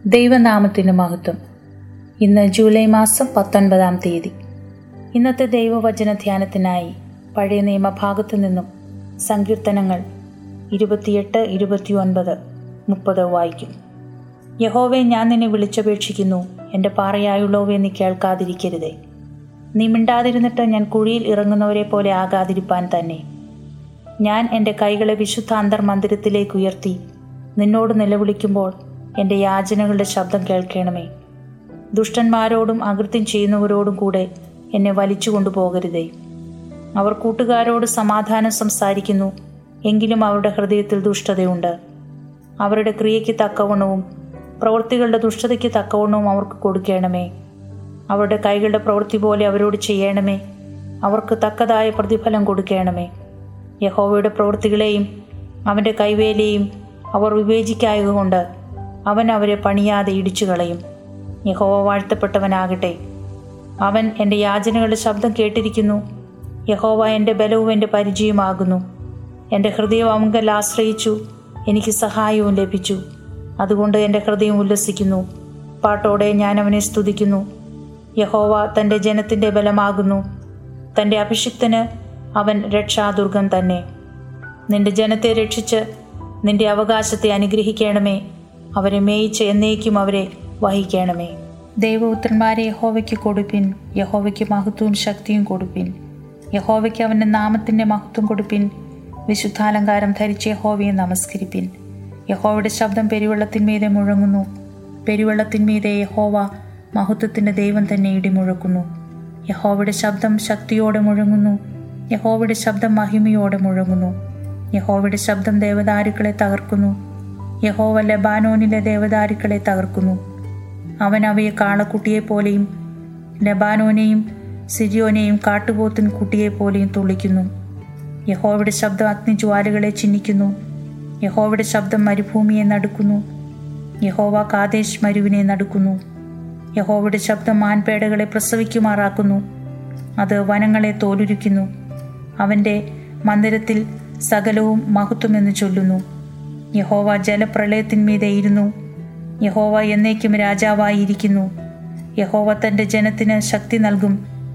ദൈവനാമത്തിന് മഹത്വം ഇന്ന് ജൂലൈ മാസം പത്തൊൻപതാം തീയതി ഇന്നത്തെ ദൈവവചന ധ്യാനത്തിനായി പഴയ നിയമഭാഗത്തു നിന്നും സങ്കീർത്തനങ്ങൾ ഇരുപത്തിയെട്ട് ഇരുപത്തിയൊൻപത് മുപ്പത് വായിക്കും യഹോവെ ഞാൻ നിന്നെ വിളിച്ചപേക്ഷിക്കുന്നു എൻ്റെ പാറയായുള്ളവേ നീ കേൾക്കാതിരിക്കരുതേ നീ മിണ്ടാതിരുന്നിട്ട് ഞാൻ കുഴിയിൽ ഇറങ്ങുന്നവരെ പോലെ ആകാതിരിപ്പാൻ തന്നെ ഞാൻ എൻ്റെ കൈകളെ വിശുദ്ധ അന്തർമന്ദിരത്തിലേക്ക് ഉയർത്തി നിന്നോട് നിലവിളിക്കുമ്പോൾ എൻ്റെ യാചനകളുടെ ശബ്ദം കേൾക്കണമേ ദുഷ്ടന്മാരോടും അകൃത്യം ചെയ്യുന്നവരോടും കൂടെ എന്നെ വലിച്ചു കൊണ്ടുപോകരുതേ അവർ കൂട്ടുകാരോട് സമാധാനം സംസാരിക്കുന്നു എങ്കിലും അവരുടെ ഹൃദയത്തിൽ ദുഷ്ടതയുണ്ട് അവരുടെ ക്രിയയ്ക്ക് തക്കവണ്ണവും പ്രവൃത്തികളുടെ ദുഷ്ടതയ്ക്ക് തക്കവണ്ണവും അവർക്ക് കൊടുക്കണമേ അവരുടെ കൈകളുടെ പ്രവൃത്തി പോലെ അവരോട് ചെയ്യണമേ അവർക്ക് തക്കതായ പ്രതിഫലം കൊടുക്കണമേ യഹോവയുടെ പ്രവൃത്തികളെയും അവൻ്റെ കൈവേലയും അവർ വിവേചിക്കായതുകൊണ്ട് അവൻ അവരെ പണിയാതെ ഇടിച്ചു കളയും യഹോവ വാഴ്ത്തപ്പെട്ടവനാകട്ടെ അവൻ എൻ്റെ യാചനകളുടെ ശബ്ദം കേട്ടിരിക്കുന്നു യഹോവ എൻ്റെ ബലവും എൻ്റെ പരിചയമാകുന്നു എൻ്റെ ഹൃദയം അവങ്കൽ ആശ്രയിച്ചു എനിക്ക് സഹായവും ലഭിച്ചു അതുകൊണ്ട് എൻ്റെ ഹൃദയം ഉല്ലസിക്കുന്നു പാട്ടോടെ ഞാൻ അവനെ സ്തുതിക്കുന്നു യഹോവ തൻ്റെ ജനത്തിൻ്റെ ബലമാകുന്നു തൻ്റെ അഭിഷിക്തന് അവൻ രക്ഷാദുർഗം തന്നെ നിന്റെ ജനത്തെ രക്ഷിച്ച് നിന്റെ അവകാശത്തെ അനുഗ്രഹിക്കണമേ അവരെ മേയിച്ച് എന്നേക്കും അവരെ വഹിക്കണമേ ദൈവപുത്രന്മാരെ യഹോവയ്ക്ക് കൊടുപ്പിൻ യഹോവയ്ക്ക് മഹത്വവും ശക്തിയും കൊടുപ്പിൻ യഹോവയ്ക്ക് അവൻ്റെ നാമത്തിൻ്റെ മഹത്വം കൊടുപ്പിൻ വിശുദ്ധാലങ്കാരം ധരിച്ച് യഹോവയെ നമസ്കരിപ്പിൻ യഹോവയുടെ ശബ്ദം പെരുവെള്ളത്തിന്മീതെ മുഴങ്ങുന്നു പെരുവെള്ളത്തിന്മീതെ യഹോവ മഹത്വത്തിൻ്റെ ദൈവം തന്നെ ഇടിമുഴക്കുന്നു യഹോവയുടെ ശബ്ദം ശക്തിയോടെ മുഴങ്ങുന്നു യഹോവയുടെ ശബ്ദം മഹിമയോടെ മുഴങ്ങുന്നു യഹോവയുടെ ശബ്ദം ദേവദാരുക്കളെ തകർക്കുന്നു യഹോവ ലബാനോനിലെ ദേവദാരുക്കളെ തകർക്കുന്നു അവൻ അവയെ കാളക്കുട്ടിയെപ്പോലെയും ലബാനോനെയും സിരിയോനെയും കാട്ടുപോത്തിൻ കുട്ടിയെപ്പോലെയും തുള്ളിക്കുന്നു യഹോവയുടെ ശബ്ദം അഗ്നിജ്വാലകളെ ചിന്നിക്കുന്നു യഹോവയുടെ ശബ്ദം മരുഭൂമിയെ നടുക്കുന്നു യഹോവ കാദേശ് മരുവിനെ നടുക്കുന്നു യഹോവയുടെ ശബ്ദം മാൻപേടകളെ പ്രസവിക്കുമാറാക്കുന്നു അത് വനങ്ങളെ തോലുരിക്കുന്നു അവൻ്റെ മന്ദിരത്തിൽ സകലവും മഹത്വമെന്ന് ചൊല്ലുന്നു യഹോവ ജലപ്രളയത്തിന്മീതെ ഇരുന്നു യഹോവ എന്നേക്കും രാജാവായിരിക്കുന്നു യഹോവ തൻ്റെ ജനത്തിന് ശക്തി നൽകും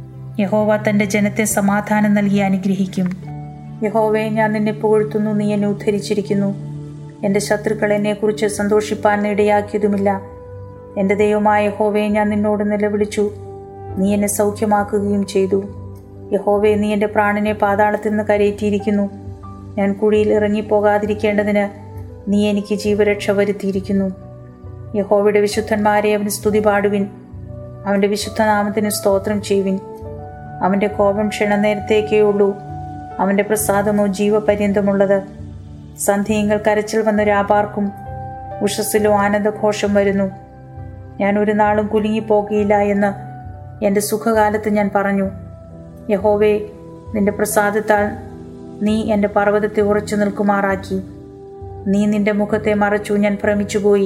യഹോവ തൻ്റെ ജനത്തെ സമാധാനം നൽകി അനുഗ്രഹിക്കും യഹോവയെ ഞാൻ നിന്നെ പുകഴ്ത്തുന്നു നീ എന്നെ ഉദ്ധരിച്ചിരിക്കുന്നു എൻ്റെ ശത്രുക്കൾ എന്നെക്കുറിച്ച് സന്തോഷിപ്പാൻ ഇടയാക്കിയതുമില്ല എൻ്റെ ദൈവമായ യഹോവയെ ഞാൻ നിന്നോട് നിലവിളിച്ചു നീ എന്നെ സൗഖ്യമാക്കുകയും ചെയ്തു യഹോവയെ നീ എൻ്റെ പ്രാണനെ പാതാളത്തിൽ നിന്ന് കരയേറ്റിയിരിക്കുന്നു ഞാൻ കുഴിയിൽ ഇറങ്ങിപ്പോകാതിരിക്കേണ്ടതിന് നീ എനിക്ക് ജീവരക്ഷ വരുത്തിയിരിക്കുന്നു യഹോവയുടെ വിശുദ്ധന്മാരെ അവന് സ്തുതി പാടുവിൻ അവൻ്റെ വിശുദ്ധനാമത്തിന് സ്തോത്രം ചെയ്യുവിൻ അവൻ്റെ കോപം ക്ഷണനേരത്തേക്കേ ഉള്ളൂ അവൻ്റെ പ്രസാദമോ ജീവപര്യന്തമുള്ളത് സന്ധ്യയങ്ങൾ കരച്ചിൽ വന്ന രാപാർക്കും ഉഷസ്സിലോ ആനന്ദഘോഷം വരുന്നു ഞാൻ ഒരു നാളും കുലുങ്ങിപ്പോകുകയില്ല എന്ന് എൻ്റെ സുഖകാലത്ത് ഞാൻ പറഞ്ഞു യഹോവേ നിന്റെ പ്രസാദത്താൽ നീ എൻ്റെ പർവ്വതത്തെ ഉറച്ചു നിൽക്കുമാറാക്കി നീ നിന്റെ മുഖത്തെ മറച്ചു ഞാൻ ഭ്രമിച്ചുപോയി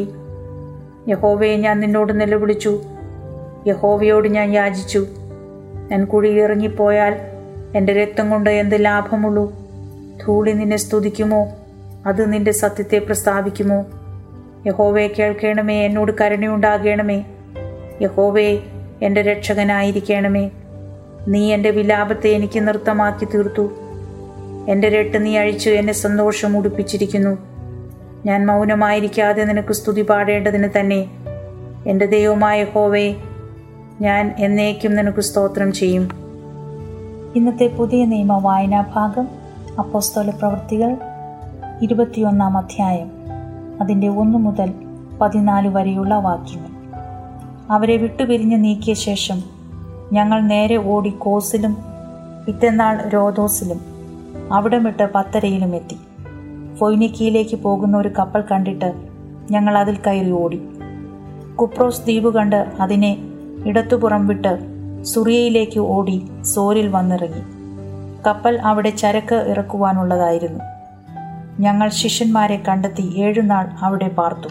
യഹോവയെ ഞാൻ നിന്നോട് നിലവിളിച്ചു യഹോവയോട് ഞാൻ യാചിച്ചു ഞാൻ കുഴിയിൽ ഇറങ്ങിപ്പോയാൽ എൻ്റെ രക്തം കൊണ്ട് എന്ത് ലാഭമുള്ളൂ ധൂളി നിന്നെ സ്തുതിക്കുമോ അത് നിന്റെ സത്യത്തെ പ്രസ്താവിക്കുമോ യഹോവയെ കേൾക്കണമേ എന്നോട് കരുണയുണ്ടാകണമേ യഹോവേ എൻ്റെ രക്ഷകനായിരിക്കണമേ നീ എൻ്റെ വിലാപത്തെ എനിക്ക് നൃത്തമാക്കി തീർത്തു എൻ്റെ രട്ട് നീ അഴിച്ചു എന്നെ സന്തോഷം ഉടുപ്പിച്ചിരിക്കുന്നു ഞാൻ മൗനമായിരിക്കാതെ നിനക്ക് സ്തുതി പാടേണ്ടതിന് തന്നെ എൻ്റെ ദൈവമായ ഹോവേ ഞാൻ എന്നേക്കും നിനക്ക് സ്തോത്രം ചെയ്യും ഇന്നത്തെ പുതിയ നിയമ വായനാ ഭാഗം അപ്പോസ്തോല പ്രവൃത്തികൾ ഇരുപത്തിയൊന്നാം അധ്യായം അതിൻ്റെ ഒന്ന് മുതൽ പതിനാല് വരെയുള്ള വാക്യങ്ങൾ അവരെ വിട്ടുപിരിഞ്ഞ് നീക്കിയ ശേഷം ഞങ്ങൾ നേരെ ഓടി കോസിലും പിറ്റന്നാൾ രോദോസിലും അവിടം വിട്ട് പത്തരയിലും എത്തി ഫൊയ്നിക്കിയിലേക്ക് പോകുന്ന ഒരു കപ്പൽ കണ്ടിട്ട് ഞങ്ങൾ അതിൽ കയറി ഓടി കുപ്രോസ് ദ്വീപ് കണ്ട് അതിനെ ഇടത്തുപുറം വിട്ട് സുറിയയിലേക്ക് ഓടി സോരിൽ വന്നിറങ്ങി കപ്പൽ അവിടെ ചരക്ക് ഇറക്കുവാനുള്ളതായിരുന്നു ഞങ്ങൾ ശിഷ്യന്മാരെ കണ്ടെത്തി ഏഴുനാൾ അവിടെ പാർത്തു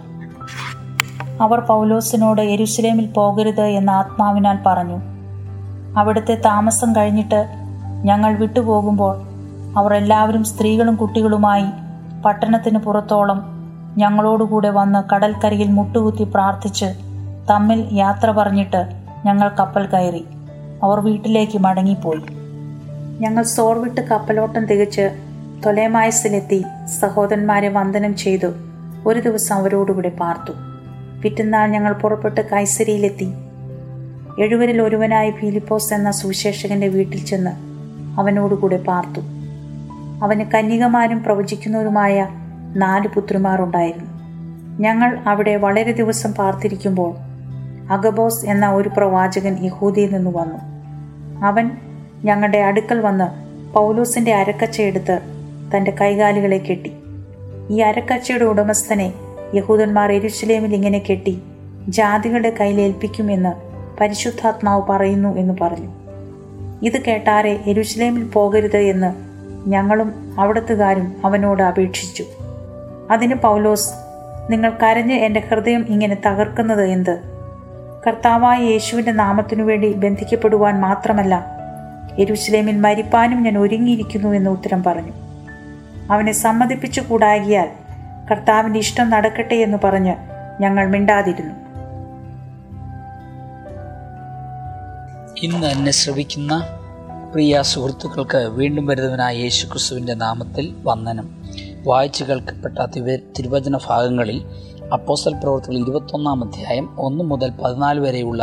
അവർ പൗലോസിനോട് എരുസലേമിൽ പോകരുത് എന്ന ആത്മാവിനാൽ പറഞ്ഞു അവിടുത്തെ താമസം കഴിഞ്ഞിട്ട് ഞങ്ങൾ വിട്ടുപോകുമ്പോൾ അവർ എല്ലാവരും സ്ത്രീകളും കുട്ടികളുമായി പട്ടണത്തിന് പുറത്തോളം ഞങ്ങളോടുകൂടെ വന്ന് കടൽക്കരയിൽ മുട്ടുകുത്തി പ്രാർത്ഥിച്ച് തമ്മിൽ യാത്ര പറഞ്ഞിട്ട് ഞങ്ങൾ കപ്പൽ കയറി അവർ വീട്ടിലേക്ക് മടങ്ങിപ്പോയി ഞങ്ങൾ സോർ വിട്ട് കപ്പലോട്ടം തികച്ച് തൊലേമായസിലെത്തി സഹോദരന്മാരെ വന്ദനം ചെയ്തു ഒരു ദിവസം അവരോടുകൂടെ പാർത്തു പിറ്റന്നാൾ ഞങ്ങൾ പുറപ്പെട്ട് കൈസരിയിലെത്തി എഴുവരിൽ ഒരുവനായ ഫിലിപ്പോസ് എന്ന സുവിശേഷകന്റെ വീട്ടിൽ ചെന്ന് അവനോടുകൂടെ പാർത്തു അവന് കന്യകമാരും പ്രവചിക്കുന്നവരുമായ നാല് പുത്രിമാരുണ്ടായിരുന്നു ഞങ്ങൾ അവിടെ വളരെ ദിവസം പാർത്തിരിക്കുമ്പോൾ അഗബോസ് എന്ന ഒരു പ്രവാചകൻ യഹൂദിയിൽ നിന്ന് വന്നു അവൻ ഞങ്ങളുടെ അടുക്കൽ വന്ന് പൗലൂസിന്റെ അരക്കച്ച എടുത്ത് തന്റെ കൈകാലുകളെ കെട്ടി ഈ അരക്കച്ചയുടെ ഉടമസ്ഥനെ യഹൂദന്മാർ എരുശലേമിൽ ഇങ്ങനെ കെട്ടി ജാതികളുടെ കയ്യിൽ ഏൽപ്പിക്കുമെന്ന് പരിശുദ്ധാത്മാവ് പറയുന്നു എന്ന് പറഞ്ഞു ഇത് കേട്ടാരെ എരുശലേമിൽ പോകരുത് എന്ന് ഞങ്ങളും അവിടത്തുകാരും അവനോട് അപേക്ഷിച്ചു അതിന് പൗലോസ് നിങ്ങൾ കരഞ്ഞ് എൻ്റെ ഹൃദയം ഇങ്ങനെ തകർക്കുന്നത് എന്ത് കർത്താവായ യേശുവിൻ്റെ നാമത്തിനു വേണ്ടി ബന്ധിക്കപ്പെടുവാൻ മാത്രമല്ല എരുശലേമിൽ മരിപ്പാനും ഞാൻ ഒരുങ്ങിയിരിക്കുന്നു എന്ന് ഉത്തരം പറഞ്ഞു അവനെ സമ്മതിപ്പിച്ചു കൂടാകിയാൽ കർത്താവിൻ്റെ ഇഷ്ടം നടക്കട്ടെ എന്ന് പറഞ്ഞ് ഞങ്ങൾ മിണ്ടാതിരുന്നു ഇന്ന് എന്നെ ശ്രവിക്കുന്ന പ്രിയ സുഹൃത്തുക്കൾക്ക് വീണ്ടും വരുന്നവനായ യേശു ക്രിസ്തുവിൻ്റെ നാമത്തിൽ വന്ദനം വായിച്ചു കേൾക്കപ്പെട്ട തിവ തിരുവചന ഭാഗങ്ങളിൽ അപ്പോസ്റ്റൽ പ്രവർത്തികൾ ഇരുപത്തൊന്നാം അധ്യായം ഒന്ന് മുതൽ പതിനാല് വരെയുള്ള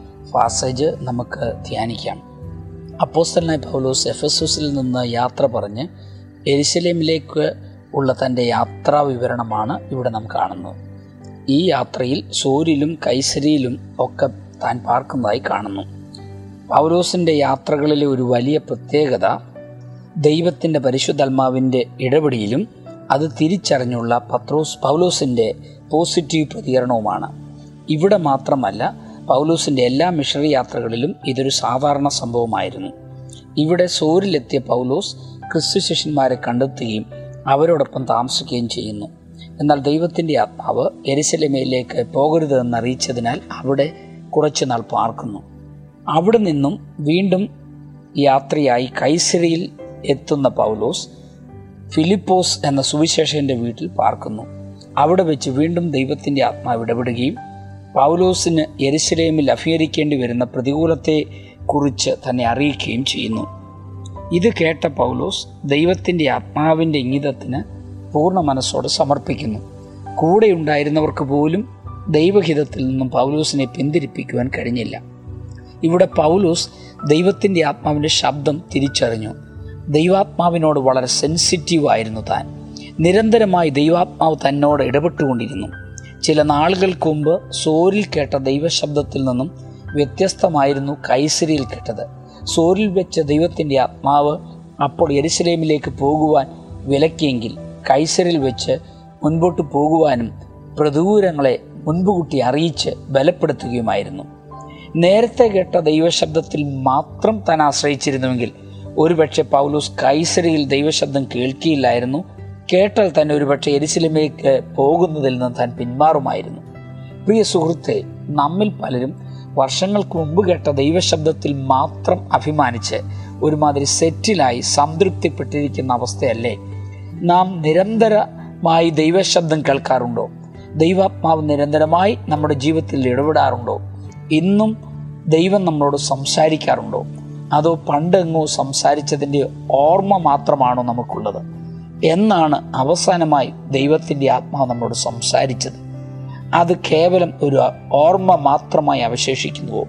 പാസേജ് നമുക്ക് ധ്യാനിക്കാം അപ്പോസ്റ്റലിനായ പൗലോസ് എഫസൂസിൽ നിന്ന് യാത്ര പറഞ്ഞ് എരിശലേമിലേക്ക് ഉള്ള തൻ്റെ യാത്രാ വിവരണമാണ് ഇവിടെ നാം കാണുന്നത് ഈ യാത്രയിൽ സൂര്യലും കൈസരിയിലും ഒക്കെ താൻ പാർക്കുന്നതായി കാണുന്നു പൗലോസിൻ്റെ യാത്രകളിലെ ഒരു വലിയ പ്രത്യേകത ദൈവത്തിൻ്റെ പരിശുദ്ധാത്മാവിൻ്റെ ഇടപെടിയിലും അത് തിരിച്ചറിഞ്ഞുള്ള പത്രോസ് പൗലോസിൻ്റെ പോസിറ്റീവ് പ്രതികരണവുമാണ് ഇവിടെ മാത്രമല്ല പൗലോസിൻ്റെ എല്ലാ മിഷണറി യാത്രകളിലും ഇതൊരു സാധാരണ സംഭവമായിരുന്നു ഇവിടെ സോരിലെത്തിയ പൗലോസ് ക്രിസ്തു ശിഷ്യന്മാരെ കണ്ടെത്തുകയും അവരോടൊപ്പം താമസിക്കുകയും ചെയ്യുന്നു എന്നാൽ ദൈവത്തിൻ്റെ ആത്മാവ് എരിശലമയിലേക്ക് പോകരുതെന്ന് അറിയിച്ചതിനാൽ അവിടെ കുറച്ചു നാൾ പാർക്കുന്നു അവിടെ നിന്നും വീണ്ടും യാത്രയായി കൈസരിയിൽ എത്തുന്ന പൗലോസ് ഫിലിപ്പോസ് എന്ന സുവിശേഷകന്റെ വീട്ടിൽ പാർക്കുന്നു അവിടെ വെച്ച് വീണ്ടും ദൈവത്തിൻ്റെ ആത്മാവ് ഇടപെടുകയും പൗലോസിന് എരിശലേമിൽ അഭിഹരിക്കേണ്ടി വരുന്ന പ്രതികൂലത്തെ കുറിച്ച് തന്നെ അറിയിക്കുകയും ചെയ്യുന്നു ഇത് കേട്ട പൗലോസ് ദൈവത്തിൻ്റെ ആത്മാവിൻ്റെ ഇംഗിതത്തിന് പൂർണ്ണ മനസ്സോടെ സമർപ്പിക്കുന്നു കൂടെ ഉണ്ടായിരുന്നവർക്ക് പോലും ദൈവഹിതത്തിൽ നിന്നും പൗലോസിനെ പിന്തിരിപ്പിക്കുവാൻ കഴിഞ്ഞില്ല ഇവിടെ പൗലോസ് ദൈവത്തിൻ്റെ ആത്മാവിൻ്റെ ശബ്ദം തിരിച്ചറിഞ്ഞു ദൈവാത്മാവിനോട് വളരെ സെൻസിറ്റീവ് ആയിരുന്നു താൻ നിരന്തരമായി ദൈവാത്മാവ് തന്നോട് ഇടപെട്ടുകൊണ്ടിരുന്നു ചില നാളുകൾക്ക് മുമ്പ് സോരിൽ കേട്ട ദൈവശബ്ദത്തിൽ നിന്നും വ്യത്യസ്തമായിരുന്നു കൈസരിയിൽ കേട്ടത് സോരിൽ വെച്ച ദൈവത്തിൻ്റെ ആത്മാവ് അപ്പോൾ എരുസലേമിലേക്ക് പോകുവാൻ വിലക്കിയെങ്കിൽ കൈസരിൽ വെച്ച് മുൻപോട്ട് പോകുവാനും പ്രതികൂലങ്ങളെ മുൻപുകൂട്ടി അറിയിച്ച് ബലപ്പെടുത്തുകയുമായിരുന്നു നേരത്തെ കേട്ട ദൈവശബ്ദത്തിൽ മാത്രം താൻ ആശ്രയിച്ചിരുന്നുവെങ്കിൽ ഒരുപക്ഷെ പൗലൂസ് കൈസരിയിൽ ദൈവശബ്ദം കേൾക്കിയില്ലായിരുന്നു കേട്ടാൽ തന്നെ ഒരുപക്ഷെ എരിശിലമേക്ക് പോകുന്നതിൽ നിന്ന് താൻ പിന്മാറുമായിരുന്നു പ്രിയ സുഹൃത്തെ നമ്മിൽ പലരും വർഷങ്ങൾക്ക് മുമ്പ് കേട്ട ദൈവശബ്ദത്തിൽ മാത്രം അഭിമാനിച്ച് ഒരുമാതിരി സെറ്റിലായി സംതൃപ്തിപ്പെട്ടിരിക്കുന്ന അവസ്ഥയല്ലേ നാം നിരന്തരമായി ദൈവശബ്ദം കേൾക്കാറുണ്ടോ ദൈവാത്മാവ് നിരന്തരമായി നമ്മുടെ ജീവിതത്തിൽ ഇടപെടാറുണ്ടോ ഇന്നും ദൈവം നമ്മളോട് സംസാരിക്കാറുണ്ടോ അതോ പണ്ടെങ്ങോ സംസാരിച്ചതിൻ്റെ ഓർമ്മ മാത്രമാണോ നമുക്കുള്ളത് എന്നാണ് അവസാനമായി ദൈവത്തിൻ്റെ ആത്മാവ് നമ്മോട് സംസാരിച്ചത് അത് കേവലം ഒരു ഓർമ്മ മാത്രമായി അവശേഷിക്കുന്നുവോ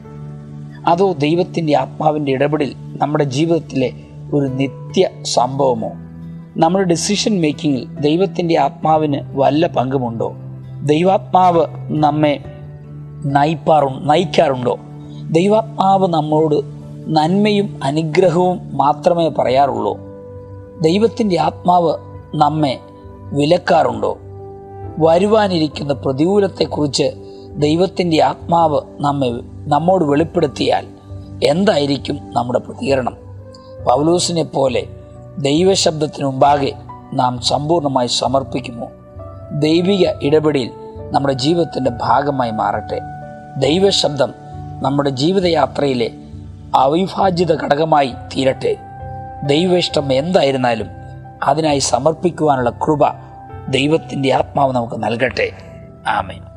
അതോ ദൈവത്തിൻ്റെ ആത്മാവിൻ്റെ ഇടപെടൽ നമ്മുടെ ജീവിതത്തിലെ ഒരു നിത്യ സംഭവമോ നമ്മുടെ ഡിസിഷൻ മേക്കിങ്ങിൽ ദൈവത്തിൻ്റെ ആത്മാവിന് വല്ല പങ്കുമുണ്ടോ ദൈവാത്മാവ് നമ്മെ നയിപ്പാറു നയിക്കാറുണ്ടോ ദൈവാത്മാവ് നമ്മളോട് നന്മയും അനുഗ്രഹവും മാത്രമേ പറയാറുള്ളൂ ദൈവത്തിൻ്റെ ആത്മാവ് നമ്മെ വിലക്കാറുണ്ടോ വരുവാനിരിക്കുന്ന പ്രതികൂലത്തെക്കുറിച്ച് ദൈവത്തിൻ്റെ ആത്മാവ് നമ്മെ നമ്മോട് വെളിപ്പെടുത്തിയാൽ എന്തായിരിക്കും നമ്മുടെ പ്രതികരണം പൗലൂസിനെ പോലെ ദൈവശബ്ദത്തിന് മുമ്പാകെ നാം സമ്പൂർണ്ണമായി സമർപ്പിക്കുമോ ദൈവിക ഇടപെടൽ നമ്മുടെ ജീവിതത്തിൻ്റെ ഭാഗമായി മാറട്ടെ ദൈവശബ്ദം നമ്മുടെ ജീവിതയാത്രയിലെ അവിഭാജ്യത ഘടകമായി തീരട്ടെ ദൈവ ഇഷ്ടം എന്തായിരുന്നാലും അതിനായി സമർപ്പിക്കുവാനുള്ള കൃപ ദൈവത്തിൻ്റെ ആത്മാവ് നമുക്ക് നൽകട്ടെ ആമേൻ